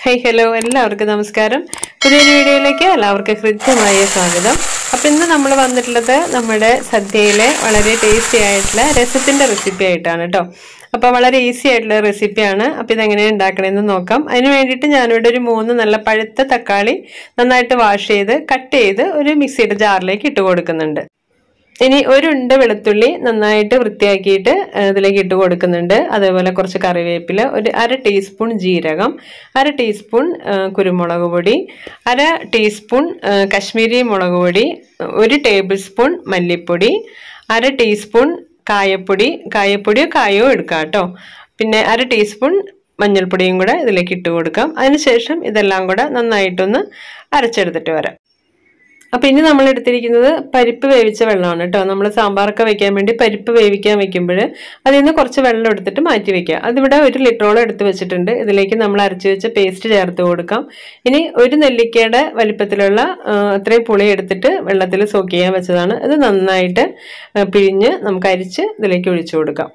hey hello എല്ലാവർക്കും നമസ്കാരം പുതിയൊരു വീഡിയോയിലേക്ക് എല്ലാവർക്കും ഹൃദ്യമായ സ്വാഗതം അപ്പം ഇന്ന് നമ്മൾ വന്നിട്ടുള്ളത് നമ്മുടെ സദ്യയിലെ വളരെ ടേസ്റ്റി ആയിട്ടുള്ള രസത്തിൻ്റെ റെസിപ്പി ആയിട്ടാണ് കേട്ടോ അപ്പോൾ വളരെ ഈസി ആയിട്ടുള്ള റെസിപ്പിയാണ് അപ്പോൾ ഇതെങ്ങനെയാണ് ഉണ്ടാക്കണമെന്ന് നോക്കാം അതിന് വേണ്ടിയിട്ട് ഞാനിവിടെ ഒരു മൂന്ന് നല്ല പഴുത്ത തക്കാളി നന്നായിട്ട് വാഷ് ചെയ്ത് കട്ട് ചെയ്ത് ഒരു മിക്സിയുടെ ജാറിലേക്ക് ഇട്ട് കൊടുക്കുന്നുണ്ട് ഇനി ഒരു ഉണ്ട വെളുത്തുള്ളി നന്നായിട്ട് വൃത്തിയാക്കിയിട്ട് ആ, ഇതിലേക്ക് ഇട്ട് കൊടുക്കുന്നുണ്ട് അതേപോലെ കുറച്ച് കറിവേപ്പില ഒരു അര ടീസ്പൂൺ ജീരകം അര ടീസ്പൂൺ ആ, കുരുമുളക് പൊടി അര ടീസ്പൂൺ ആ, കശ്മീരി മുളക് പൊടി ഒരു ടേബിൾ സ്പൂൺ മല്ലിപ്പൊടി അര ടീസ്പൂൺ കായപ്പൊടി കായപ്പൊടിയോ കായോ എടുക്കാം കേട്ടോ പിന്നെ അര ടീസ്പൂൺ മഞ്ഞൾപ്പൊടിയും കൂടെ ഇതിലേക്ക് ഇട്ട് കൊടുക്കാം അതിനുശേഷം ഇതെല്ലാം കൂടെ നന്നായിട്ടൊന്ന് അരച്ചെടുത്തിട്ട് വരാം അപ്പം ഇനി നമ്മൾ എടുത്തിരിക്കുന്നത് പരിപ്പ് വേവിച്ച വെള്ളമാണ് കേട്ടോ നമ്മൾ സാമ്പാറൊക്കെ വെക്കാൻ വേണ്ടി പരിപ്പ് വേവിക്കാൻ വെക്കുമ്പോൾ അതിൽ നിന്ന് കുറച്ച് വെള്ളം എടുത്തിട്ട് മാറ്റി വെക്കുക അതിവിടെ ഒരു ലിറ്ററോളം എടുത്ത് വെച്ചിട്ടുണ്ട് ഇതിലേക്ക് നമ്മൾ അരച്ച് വെച്ച പേസ്റ്റ് ചേർത്ത് കൊടുക്കാം ഇനി ഒരു നെല്ലിക്കയുടെ വലിപ്പത്തിലുള്ള ആ, അത്രയും പുളി എടുത്തിട്ട് വെള്ളത്തിൽ സോക്ക് ചെയ്യാൻ വെച്ചതാണ് ഇത് നന്നായിട്ട് ആ, പിഴിഞ്ഞ് നമുക്ക് അരിച്ച് ഇതിലേക്ക് ഒഴിച്ചു കൊടുക്കാം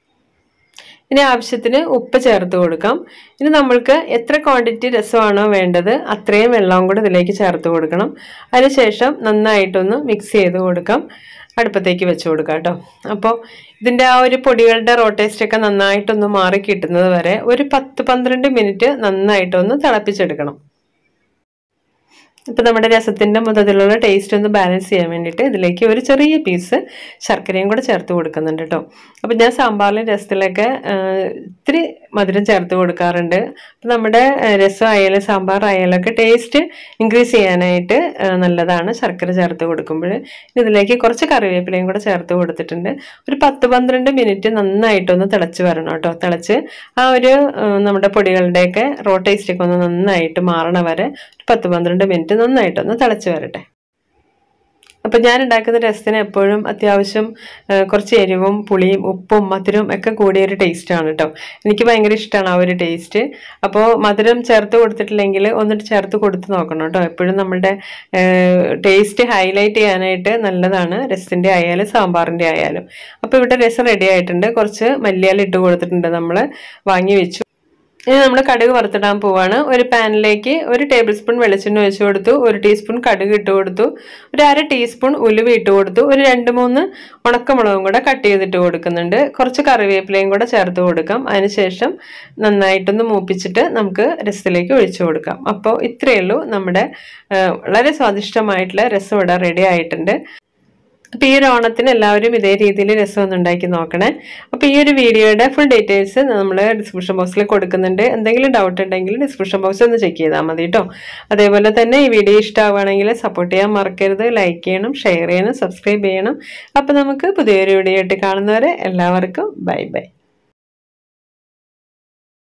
ഇനി ആവശ്യത്തിന് ഉപ്പ് ചേർത്ത് കൊടുക്കാം ഇനി നമ്മൾക്ക് എത്ര ക്വാണ്ടിറ്റി രസമാണോ വേണ്ടത് അത്രയും വെള്ളവും കൂടെ ഇതിലേക്ക് ചേർത്ത് കൊടുക്കണം അതിനുശേഷം നന്നായിട്ടൊന്ന് മിക്സ് ചെയ്ത് കൊടുക്കാം അടുപ്പത്തേക്ക് വെച്ച് കൊടുക്കാം കേട്ടോ അപ്പോൾ ഇതിൻ്റെ ആ ഒരു പൊടികളുടെ റോ ടേസ്റ്റ് ഒക്കെ നന്നായിട്ടൊന്ന് മാറി കിട്ടുന്നത് വരെ ഒരു പത്ത് പന്ത്രണ്ട് മിനിറ്റ് നന്നായിട്ടൊന്ന് തിളപ്പിച്ചെടുക്കണം ഇപ്പം നമ്മുടെ രസത്തിൻ്റെ മൊത്തത്തിലുള്ള ടേസ്റ്റ് ഒന്ന് ബാലൻസ് ചെയ്യാൻ വേണ്ടിയിട്ട് ഇതിലേക്ക് ഒരു ചെറിയ പീസ് ശർക്കരയും കൂടെ ചേർത്ത് കൊടുക്കുന്നുണ്ട് കേട്ടോ അപ്പം ഞാൻ സാമ്പാറിലും രസത്തിലൊക്കെ ആ, ഇത്തിരി മധുരം ചേർത്ത് കൊടുക്കാറുണ്ട് അപ്പം നമ്മുടെ ആ, രസം ആയാലും സാമ്പാർ ആയാലും ഒക്കെ ടേസ്റ്റ് ഇൻക്രീസ് ചെയ്യാനായിട്ട് ആ, നല്ലതാണ് ശർക്കര ചേർത്ത് കൊടുക്കുമ്പോൾ ഇതിലേക്ക് കുറച്ച് കറിവേപ്പിലയും കൂടെ ചേർത്ത് കൊടുത്തിട്ടുണ്ട് ഒരു പത്ത് പന്ത്രണ്ട് മിനിറ്റ് നന്നായിട്ടൊന്ന് തിളച്ച് വരണം കേട്ടോ തിളച്ച് ആ ഒരു ആ, നമ്മുടെ പൊടികളുടെയൊക്കെ റോ ടേസ്റ്റൊക്കെ ഒന്ന് നന്നായിട്ട് മാറണ വരെ ഒരു പത്ത് പന്ത്രണ്ട് മിനിറ്റ് നന്നായിട്ടൊന്ന് തിളച്ച് വരട്ടെ അപ്പം ഞാൻ ഉണ്ടാക്കുന്ന രസത്തിന് എപ്പോഴും അത്യാവശ്യം ആ, കുറച്ച് എരിവും പുളിയും ഉപ്പും മധുരവും ഒക്കെ കൂടിയ ഒരു ടേസ്റ്റാണ് കേട്ടോ എനിക്ക് ഭയങ്കര ഇഷ്ടമാണ് ആ ഒരു ടേസ്റ്റ് അപ്പോൾ മധുരം ചേർത്ത് കൊടുത്തിട്ടില്ലെങ്കിൽ ഒന്നിട്ട് ചേർത്ത് കൊടുത്ത് നോക്കണം കേട്ടോ എപ്പോഴും നമ്മുടെ ടേസ്റ്റ് ഹൈലൈറ്റ് ചെയ്യാനായിട്ട് നല്ലതാണ് രസത്തിൻ്റെ ആയാലും സാമ്പാറിൻ്റെ ആയാലും അപ്പോൾ ഇവിടെ രസം റെഡി ആയിട്ടുണ്ട് കുറച്ച് മല്ലിയാല ഇട്ട് കൊടുത്തിട്ടുണ്ട് നമ്മൾ വാങ്ങി വെച്ചു ഇനി നമ്മൾ കടുക് വറുത്തിടാൻ പോവാണ് ഒരു പാനിലേക്ക് ഒരു ടേബിൾ സ്പൂൺ വെളിച്ചെണ്ണ ഒഴിച്ചു കൊടുത്തു ഒരു ടീസ്പൂൺ കടുക് ഇട്ട് കൊടുത്തു ഒരു അര ടീസ്പൂൺ ഉലുവ ഇട്ട് കൊടുത്തു ഒരു രണ്ട് മൂന്ന് ഉണക്കമുളകും കൂടെ കട്ട് ചെയ്തിട്ട് കൊടുക്കുന്നുണ്ട് കുറച്ച് കറിവേപ്പിലയും കൂടെ ചേർത്ത് കൊടുക്കാം അതിനുശേഷം നന്നായിട്ടൊന്ന് മൂപ്പിച്ചിട്ട് നമുക്ക് രസത്തിലേക്ക് ഒഴിച്ചു കൊടുക്കാം അപ്പോൾ ഇത്രയേ ഉള്ളൂ നമ്മുടെ ആ, വളരെ സ്വാദിഷ്ടമായിട്ടുള്ള രസം ഇവിടെ റെഡി ആയിട്ടുണ്ട് അപ്പോൾ ഈ ഒരു ഓണത്തിന് എല്ലാവരും ഇതേ രീതിയിൽ രസം ഒന്ന് ഉണ്ടാക്കി നോക്കണേ അപ്പോൾ ഈ ഒരു വീഡിയോയുടെ ഫുൾ ഡീറ്റെയിൽസ് നമ്മൾ ഡിസ്ക്രിപ്ഷൻ ബോക്സിൽ കൊടുക്കുന്നുണ്ട് എന്തെങ്കിലും ഡൗട്ട് ഉണ്ടെങ്കിൽ ഡിസ്ക്രിപ്ഷൻ ബോക്സ് ഒന്ന് ചെക്ക് ചെയ്താൽ മതി കേട്ടോ അതേപോലെ തന്നെ ഈ വീഡിയോ ഇഷ്ടമാവുകയാണെങ്കിൽ സപ്പോർട്ട് ചെയ്യാൻ മറക്കരുത് ലൈക്ക് ചെയ്യണം ഷെയർ ചെയ്യണം സബ്സ്ക്രൈബ് ചെയ്യണം അപ്പോൾ നമുക്ക് പുതിയൊരു വീഡിയോ ആയിട്ട് കാണുന്നവരെ എല്ലാവർക്കും ബൈ ബൈ